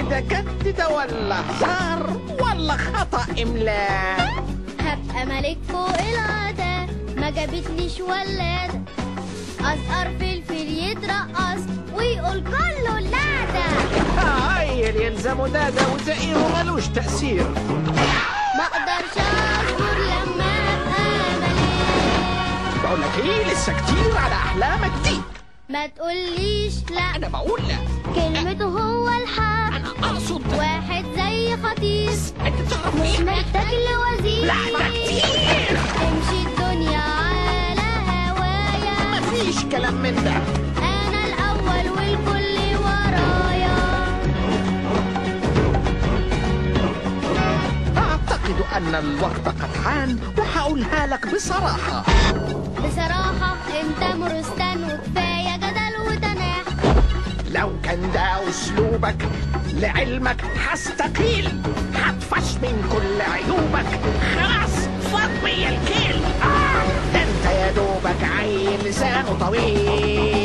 كده جدد ولا هزار ولا خطأ إملاء هبقى ملك فوق العادة ما جابتليش ولادة أزقر فلفل يترقص ويقول كله لادا هايل يلزموا دادا وزئيره ملوش تأثير ما اقدرش اصبر لما ابقى ملك بقول لك إيه لسه كتير على أحلامك دي ما تقوليش لا أنا بقول لا كلمته هو الحق أنا أقصد واحد زي خطير أنت تعرف مش مين محتاج لوزير لا ده كتير تمشي الدنيا على هوايا مفيش كلام من ده انا الاول والكل ورايا أعتقد أن الوقت قد حان وهقولها لك بصراحة بصراحة انت مرستان وكفاية جدل وتناح لو كان ده أسلوبك لعلمك هستقيل هطفش من كل عيوبك خلاص فضي الكيل آه ده انت يا دوبك عيل لسانه طويل